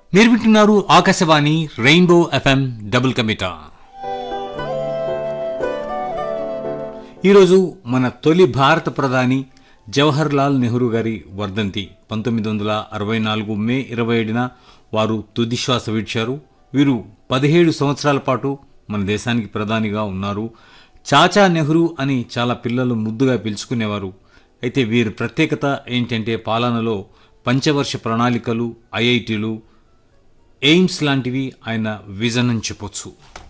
మీరు వింటున్నారు Akashvani rainbow FM double కమిటా ఈరోజు మన తొలి భారత ప్రధాని జవహర్ లాల్ నెహ్రూ గారి వర్ధంతి పంతొమ్మిది వందల అరవై నాలుగు మే ఇరవై ఏడున వారు తుది శ్వాస విడిచారు వీరు పదిహేడు సంవత్సరాల పాటు మన దేశానికి ప్రధానిగా ఉన్నారు చాచా నెహ్రూ అని చాలా పిల్లలు ముద్దుగా పిలుచుకునేవారు అయితే వీరి ప్రత్యేకత ఏంటంటే పాలనలో పంచవర్ష ప్రణాళికలు ఐఐటీలు ఎయిమ్స్ లాంటివి ఆయన విజన్ అని చెప్పొచ్చు